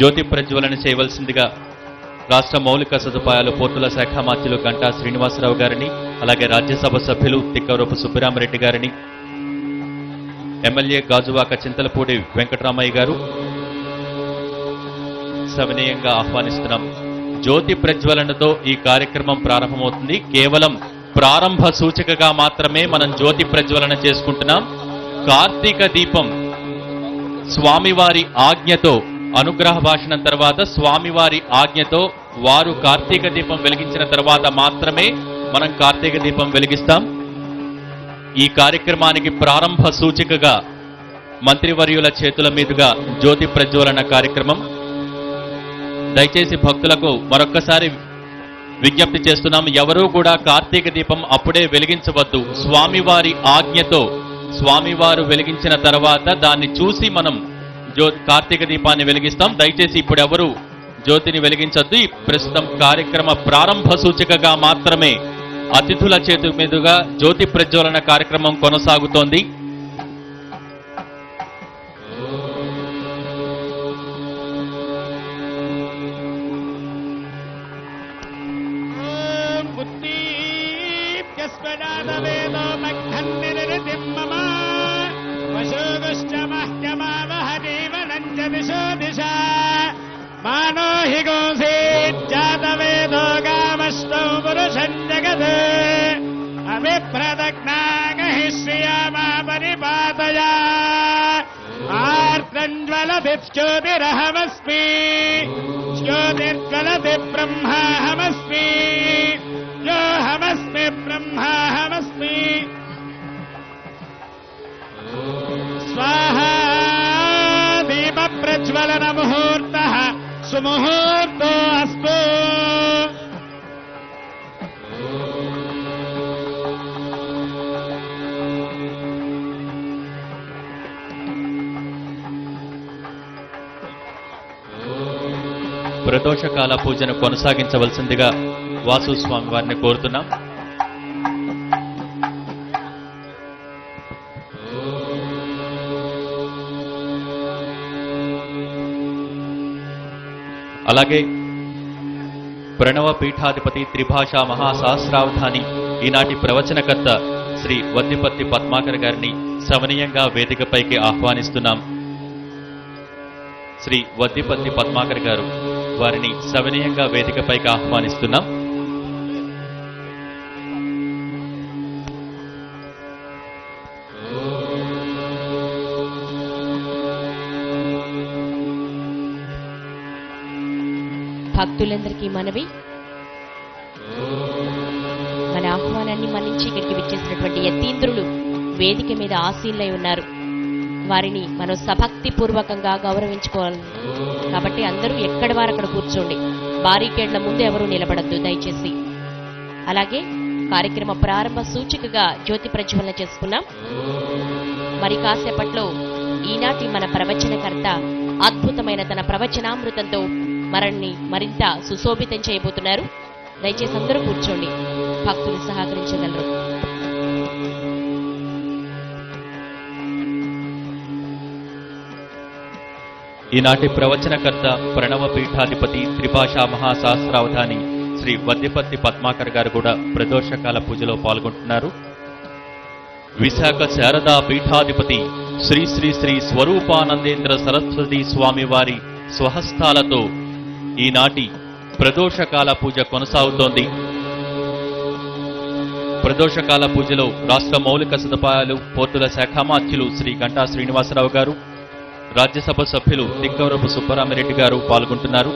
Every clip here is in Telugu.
జ్యోతి ప్రజ్వలన చేయవలసిందిగా రాష్ట్ర మౌలిక సదుపాయాలు పోర్టుల శాఖ మంత్రులు గంటా శ్రీనివాసరావు గారిని అలాగే రాజ్యసభ సభ్యులు తిక్కవరపు సుబ్బరామరెడ్డి గారిని ఎమ్మెల్యే గాజువాక చింతలపూడి వెంకటరామయ్య గారు సవినయంగా ఆహ్వానిస్తున్నాం జ్యోతి ప్రజ్వలనతో ఈ కార్యక్రమం ప్రారంభమవుతుంది కేవలం ప్రారంభ సూచికగా మాత్రమే మనం జ్యోతి ప్రజ్వలన చేసుకుంటున్నాం కార్తీక దీపం స్వామివారి ఆజ్ఞతో అనుగ్రహ భాషణం తర్వాత స్వామివారి ఆజ్ఞతో వారు కార్తీక దీపం వెలిగించిన తర్వాత మాత్రమే మనం కార్తీక దీపం వెలిగిస్తాం ఈ కార్యక్రమానికి ప్రారంభ సూచికగా మంత్రివర్యుల చేతుల మీదుగా జ్యోతి ప్రజ్వలన కార్యక్రమం దయచేసి భక్తులకు మరొక్కసారి విజ్ఞప్తి చేస్తున్నాం ఎవరూ కూడా కార్తీక దీపం అప్పుడే వెలిగించవద్దు స్వామివారి ఆజ్ఞతో స్వామివారు వెలిగించిన తర్వాత దాన్ని చూసి మనం జ్యో కార్తీక దీపాన్ని వెలిగిస్తాం దయచేసి ఇప్పుడు ఎవరు జ్యోతిని వెలిగించొద్దు ఈ ప్రస్తుతం కార్యక్రమ ప్రారంభ సూచికగా మాత్రమే అతిథుల చేతుల మీదుగా జ్యోతి ప్రజ్వలన కార్యక్రమం కొనసాగుతోంది ॐ बुद्धीप्यस्मदादवेदो मग्धन्निरतिं मम वशोगश्च मह्यमावह जीवनं च दिशो दिशा मानो हि गोंसेज्जातवेदो गामस्तौ पुरुषं जगत् अविप्रदग्नागहि श्रियामा परिपातया आर्द्रञ्ज्वलदित्योतिरहमस्मि ज्योतिर्ज्वलति ब्रह्माहमस्मि योऽहमस्मि ब्रह्माहमस्मि स्वाहा दीपप्रज्वलनमुहूर्तः सुमुहूर्तोऽस्तु ప్రదోషకాల పూజను కొనసాగించవలసిందిగా వాసు స్వామి వారిని కోరుతున్నాం అలాగే ప్రణవ పీఠాధిపతి త్రిభాషా మహాసహస్రావధాని ఈనాటి ప్రవచనకర్త శ్రీ వద్దిపత్తి పద్మాకర్ గారిని సవనీయంగా వేదికపైకి ఆహ్వానిస్తున్నాం శ్రీ వద్దిపత్తి పద్మాకర్ గారు వారిని సవినయంగా వేదికపైకి ఆహ్వానిస్తున్నాం భక్తులందరికీ మనవి మన ఆహ్వానాన్ని మన్నించి ఇక్కడికి విచ్చేసినటువంటి యతీంద్రులు వేదిక మీద ఆసీనులై ఉన్నారు వారిని మనం సభక్తి పూర్వకంగా గౌరవించుకోవాలి కాబట్టి అందరూ ఎక్కడి వారు అక్కడ కూర్చోండి బారీకేడ్ల ముందు ఎవరూ నిలబడద్దు దయచేసి అలాగే కార్యక్రమ ప్రారంభ సూచికగా జ్యోతి ప్రజ్వలన చేసుకున్నాం మరి కాసేపట్లో ఈనాటి మన ప్రవచనకర్త అద్భుతమైన తన ప్రవచనామృతంతో మనల్ని మరింత సుశోభితం చేయబోతున్నారు దయచేసి అందరూ కూర్చోండి భక్తులు సహకరించగలరు ఈనాటి ప్రవచనకర్త ప్రణవ పీఠాధిపతి త్రిభాషా మహాశాస్త్రావధాని శ్రీ వద్దిపత్తి పద్మాకర్ గారు కూడా ప్రదోషకాల పూజలో పాల్గొంటున్నారు విశాఖ శారదా పీఠాధిపతి శ్రీ శ్రీ శ్రీ స్వరూపానందేంద్ర సరస్వతి స్వామి వారి స్వహస్తాలతో ఈనాటి ప్రదోషకాల పూజ కొనసాగుతోంది ప్రదోషకాల పూజలో రాష్ట్ర మౌలిక సదుపాయాలు పోర్టుల శాఖామాత్యులు శ్రీ గంటా శ్రీనివాసరావు గారు రాజ్యసభ సభ్యులు తిక్కవరపు సుబ్బరామిరెడ్డి గారు పాల్గొంటున్నారు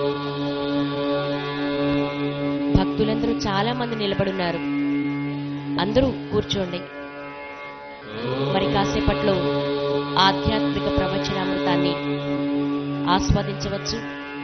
భక్తులందరూ చాలా మంది నిలబడున్నారు అందరూ కూర్చోండి మరి కాసేపట్లో ఆధ్యాత్మిక ప్రవచనామృతాన్ని ఆస్వాదించవచ్చు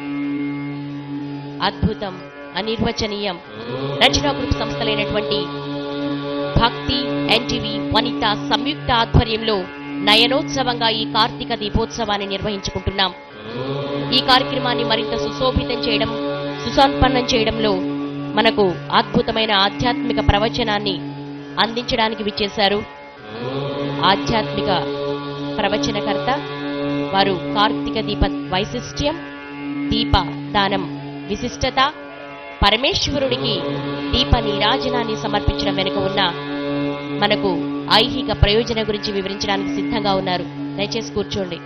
అద్భుతం అనిర్వచనీయం రచనా గ్రూప్ సంస్థలైనటువంటి భక్తి ఎన్టీవీ వనిత సంయుక్త ఆధ్వర్యంలో నయనోత్సవంగా ఈ కార్తీక దీపోత్సవాన్ని నిర్వహించుకుంటున్నాం ఈ కార్యక్రమాన్ని మరింత సుశోభితం చేయడం సుసంపన్నం చేయడంలో మనకు అద్భుతమైన ఆధ్యాత్మిక ప్రవచనాన్ని అందించడానికి విచ్చేశారు ఆధ్యాత్మిక ప్రవచనకర్త వారు కార్తీక దీప వైశిష్ట్యం దీప దానం విశిష్టత పరమేశ్వరుడికి దీప నీరాజనాన్ని సమర్పించడం వెనుక ఉన్న మనకు ఐహిక ప్రయోజన గురించి వివరించడానికి సిద్ధంగా ఉన్నారు దయచేసి కూర్చోండి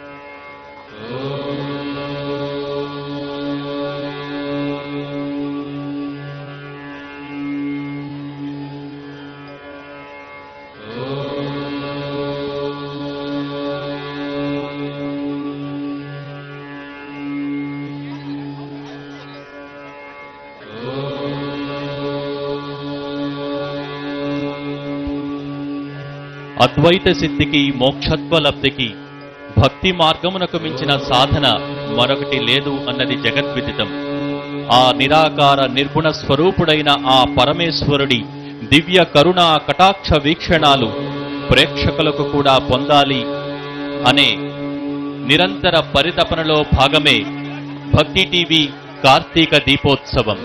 అద్వైత సిద్ధికి మోక్షత్వ లబ్ధికి భక్తి మార్గమునకు మించిన సాధన మరొకటి లేదు అన్నది జగద్విదితం ఆ నిరాకార నిర్గుణ స్వరూపుడైన ఆ పరమేశ్వరుడి దివ్య కరుణా కటాక్ష వీక్షణాలు ప్రేక్షకులకు కూడా పొందాలి అనే నిరంతర పరితపనలో భాగమే భక్తి టీవీ కార్తీక దీపోత్సవం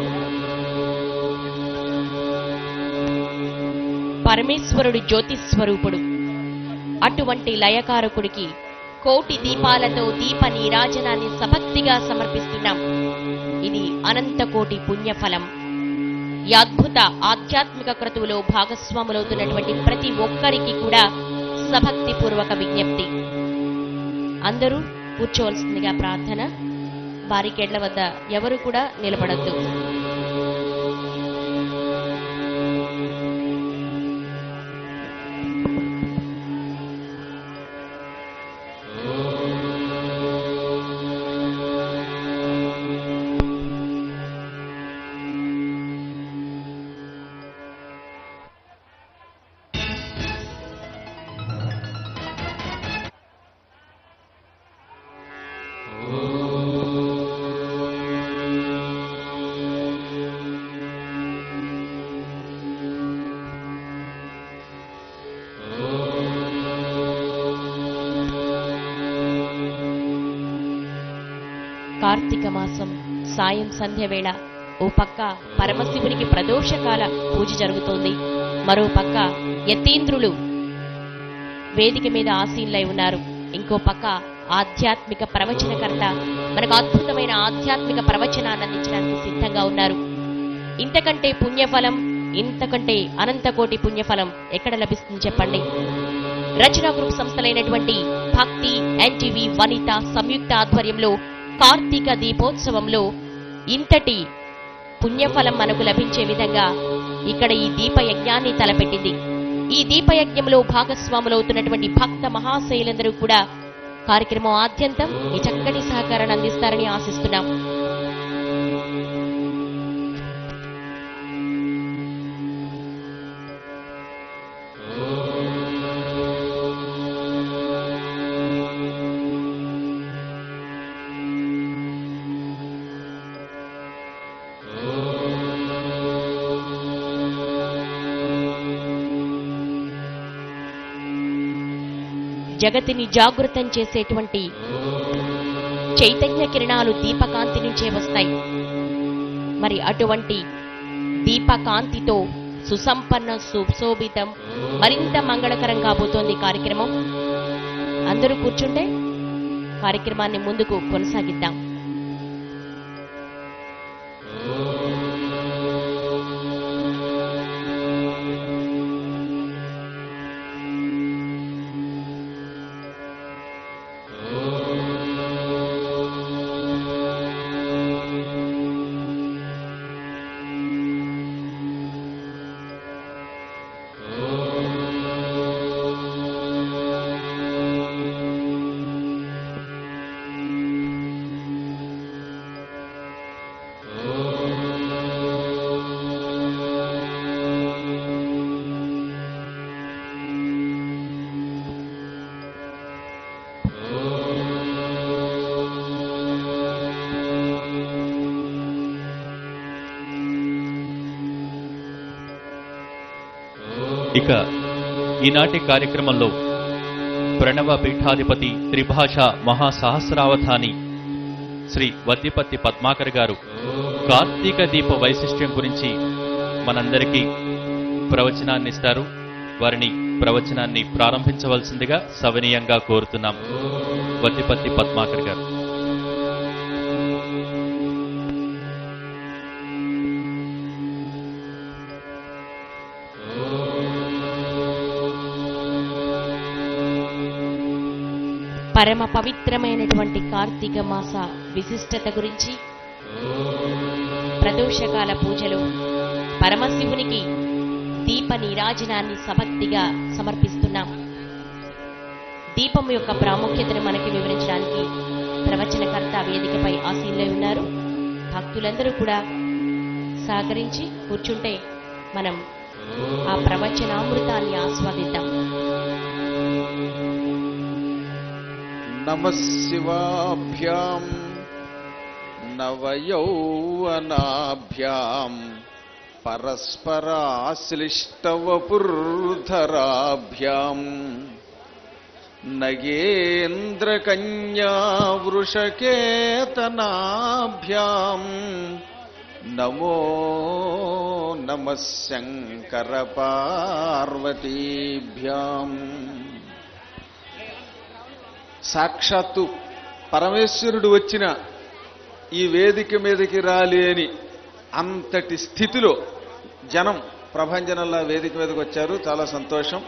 పరమేశ్వరుడు జ్యోతిస్వరూపుడు అటువంటి లయకారకుడికి కోటి దీపాలతో దీప నీరాజనాన్ని సభక్తిగా సమర్పిస్తున్నాం ఇది అనంత కోటి పుణ్యఫలం ఈ అద్భుత ఆధ్యాత్మిక క్రతువులో భాగస్వాములవుతున్నటువంటి ప్రతి ఒక్కరికి కూడా సభక్తి పూర్వక విజ్ఞప్తి అందరూ కూర్చోవలసిందిగా ప్రార్థన బారికేడ్ల వద్ద ఎవరు కూడా నిలబడద్దు కార్తీక మాసం సాయం సంధ్య వేళ ఓ పక్క పరమశివునికి ప్రదోషకాల పూజ జరుగుతోంది మరో పక్క యతీంద్రులు వేదిక మీద ఆసీనులై ఉన్నారు ఇంకో పక్క ఆధ్యాత్మిక ప్రవచనకర్త మనకు అద్భుతమైన ఆధ్యాత్మిక ప్రవచనాన్ని అందించడానికి సిద్ధంగా ఉన్నారు ఇంతకంటే పుణ్యఫలం ఇంతకంటే అనంతకోటి పుణ్యఫలం ఎక్కడ లభిస్తుంది చెప్పండి రచనా గ్రూప్ సంస్థలైనటువంటి భక్తి ఎన్టీవీ వనిత సంయుక్త ఆధ్వర్యంలో కార్తీక దీపోత్సవంలో ఇంతటి పుణ్యఫలం మనకు లభించే విధంగా ఇక్కడ ఈ దీపయజ్ఞాన్ని తలపెట్టింది ఈ దీపయజ్ఞంలో భాగస్వాములవుతున్నటువంటి భక్త మహాశైలందరూ కూడా కార్యక్రమం ఆద్యంతం ఈ చక్కటి సహకారాన్ని అందిస్తారని ఆశిస్తున్నాం జగతిని జాగృతం చేసేటువంటి చైతన్య కిరణాలు దీపకాంతి నుంచే వస్తాయి మరి అటువంటి దీపకాంతితో సుసంపన్న సుశోభితం మరింత మంగళకరం కాబోతోంది ఈ కార్యక్రమం అందరూ కూర్చుంటే కార్యక్రమాన్ని ముందుకు కొనసాగిద్దాం ఇక ఈనాటి కార్యక్రమంలో ప్రణవ పీఠాధిపతి త్రిభాష మహాసహస్రావధాని శ్రీ వద్దిపత్తి పద్మాకర్ గారు కార్తీక దీప వైశిష్ట్యం గురించి మనందరికీ ప్రవచనాన్ని ఇస్తారు వారిని ప్రవచనాన్ని ప్రారంభించవలసిందిగా సవనీయంగా కోరుతున్నాం వద్దిపత్తి పద్మాకర్ గారు పరమ పవిత్రమైనటువంటి కార్తీక మాస విశిష్టత గురించి ప్రదోషకాల పూజలు పరమశివునికి దీప నీరాజనాన్ని సభక్తిగా సమర్పిస్తున్నాం దీపం యొక్క ప్రాముఖ్యతను మనకి వివరించడానికి ప్రవచనకర్త వేదికపై ఆసీనులై ఉన్నారు భక్తులందరూ కూడా సహకరించి కూర్చుంటే మనం ఆ ప్రవచనామృతాన్ని ఆస్వాదిద్దాం నమః శివాభ్యాం నవయౌవనాభ్యాం పరస్పరాశ్లిష్టవపుర్ధరాభ్యాం నగేంద్రకన్యావృషకేతనాభ్యాం నమో నమః శంకరపార్వతీభ్యాం సాక్షాత్తు పరమేశ్వరుడు వచ్చిన ఈ వేదిక మీదకి రాలేని అంతటి స్థితిలో జనం ప్రభంజనంలా వేదిక మీదకి వచ్చారు చాలా సంతోషం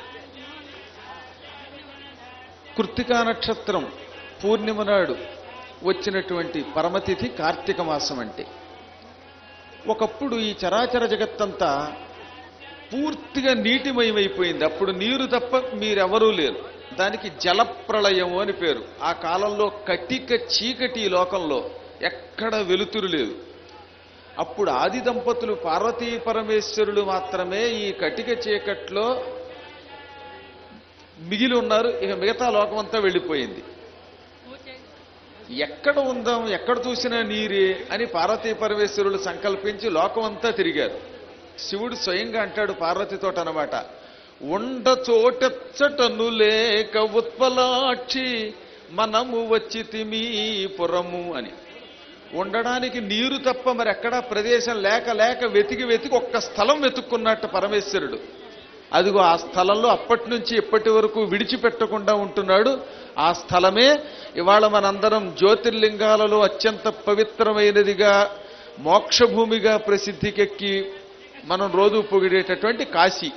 కృత్తికా నక్షత్రం పూర్ణిమ నాడు వచ్చినటువంటి పరమతిథి కార్తీక మాసం అంటే ఒకప్పుడు ఈ చరాచర జగత్తంతా పూర్తిగా నీటిమయమైపోయింది అప్పుడు నీరు తప్ప మీరెవరూ లేరు దానికి జలప్రళయము అని పేరు ఆ కాలంలో కటిక చీకటి ఈ లోకంలో ఎక్కడ వెలుతురు లేదు అప్పుడు ఆది దంపతులు పార్వతీ పరమేశ్వరులు మాత్రమే ఈ కటిక చీకట్లో మిగిలి ఉన్నారు ఇక మిగతా లోకమంతా వెళ్ళిపోయింది ఎక్కడ ఉందాం ఎక్కడ చూసినా నీరే అని పార్వతీ పరమేశ్వరులు సంకల్పించి లోకమంతా తిరిగారు శివుడు స్వయంగా అంటాడు పార్వతితోట అనమాట ఉండ చోటెచ్చటను లేక ఉత్పలాక్షి మనము వచ్చి తిమీ పురము అని ఉండడానికి నీరు తప్ప మరి ఎక్కడా ప్రదేశం లేక లేక వెతికి వెతికి ఒక్క స్థలం వెతుక్కున్నట్టు పరమేశ్వరుడు అదిగో ఆ స్థలంలో అప్పటి నుంచి ఇప్పటి వరకు విడిచిపెట్టకుండా ఉంటున్నాడు ఆ స్థలమే ఇవాళ మనందరం జ్యోతిర్లింగాలలో అత్యంత పవిత్రమైనదిగా మోక్షభూమిగా ప్రసిద్ధికెక్కి మనం రోజు పొగిడేటటువంటి కాశీ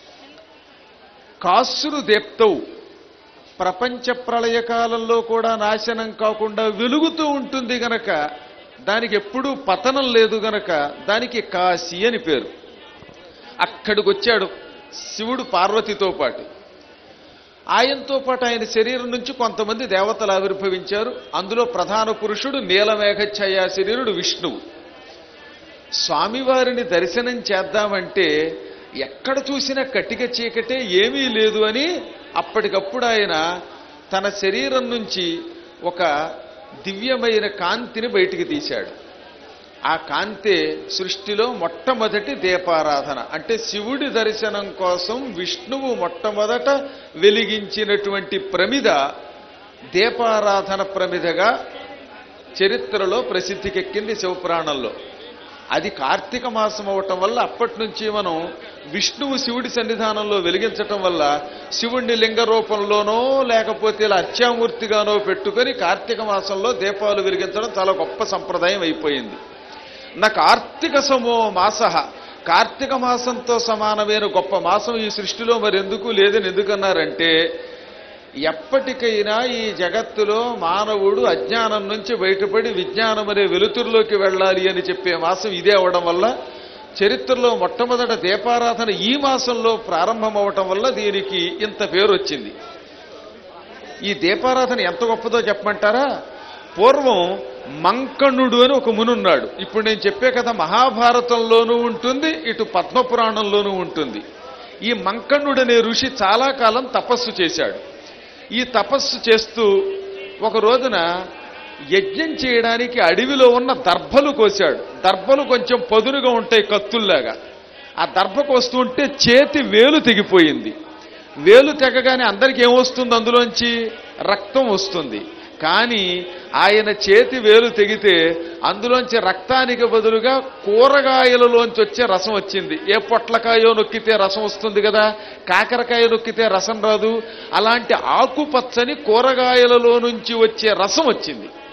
కాసురు దేప్తవు ప్రపంచ ప్రళయ కాలంలో కూడా నాశనం కాకుండా వెలుగుతూ ఉంటుంది గనక దానికి ఎప్పుడూ పతనం లేదు గనక దానికి కాశీ అని పేరు అక్కడికి వచ్చాడు శివుడు పార్వతితో పాటు ఆయనతో పాటు ఆయన శరీరం నుంచి కొంతమంది దేవతలు ఆవిర్భవించారు అందులో ప్రధాన పురుషుడు నీలమేఘఛాయ శరీరుడు విష్ణువు స్వామివారిని దర్శనం చేద్దామంటే ఎక్కడ చూసినా కటిక చీకటే ఏమీ లేదు అని అప్పటికప్పుడు ఆయన తన శరీరం నుంచి ఒక దివ్యమైన కాంతిని బయటికి తీశాడు ఆ కాంతే సృష్టిలో మొట్టమొదటి దీపారాధన అంటే శివుడి దర్శనం కోసం విష్ణువు మొట్టమొదట వెలిగించినటువంటి ప్రమిద దీపారాధన ప్రమిదగా చరిత్రలో ప్రసిద్ధికెక్కింది శివపురాణంలో అది కార్తీక మాసం అవటం వల్ల అప్పటి నుంచి మనం విష్ణువు శివుడి సన్నిధానంలో వెలిగించటం వల్ల శివుణ్ణి లింగ రూపంలోనో లేకపోతే ఇలా అత్యామూర్తిగానో పెట్టుకొని కార్తీక మాసంలో దీపాలు వెలిగించడం చాలా గొప్ప సంప్రదాయం అయిపోయింది నా కార్తీక సమో మాస కార్తీక మాసంతో సమానమైన గొప్ప మాసం ఈ సృష్టిలో మరెందుకు లేదని ఎందుకన్నారంటే ఎప్పటికైనా ఈ జగత్తులో మానవుడు అజ్ఞానం నుంచి బయటపడి విజ్ఞానం అనే వెలుతురులోకి వెళ్ళాలి అని చెప్పే మాసం ఇదే అవడం వల్ల చరిత్రలో మొట్టమొదట దీపారాధన ఈ మాసంలో ప్రారంభం అవటం వల్ల దీనికి ఇంత పేరు వచ్చింది ఈ దీపారాధన ఎంత గొప్పదో చెప్పమంటారా పూర్వం మంకణుడు అని ఒక మునున్నాడు ఇప్పుడు నేను చెప్పే కథ మహాభారతంలోనూ ఉంటుంది ఇటు పద్మపురాణంలోనూ ఉంటుంది ఈ మంకణుడు అనే ఋషి చాలా కాలం తపస్సు చేశాడు ఈ తపస్సు చేస్తూ ఒక రోజున యజ్ఞం చేయడానికి అడవిలో ఉన్న దర్భలు కోశాడు దర్భలు కొంచెం పదునుగా ఉంటాయి కత్తుల్లాగా ఆ దర్భకు వస్తుంటే చేతి వేలు తెగిపోయింది వేలు తెగగానే అందరికి ఏమొస్తుంది అందులోంచి రక్తం వస్తుంది కానీ ఆయన చేతి వేలు తెగితే అందులోంచి రక్తానికి బదులుగా కూరగాయలలోంచి వచ్చే రసం వచ్చింది ఏ పొట్లకాయో నొక్కితే రసం వస్తుంది కదా కాకరకాయ నొక్కితే రసం రాదు అలాంటి ఆకుపచ్చని కూరగాయలలో నుంచి వచ్చే రసం వచ్చింది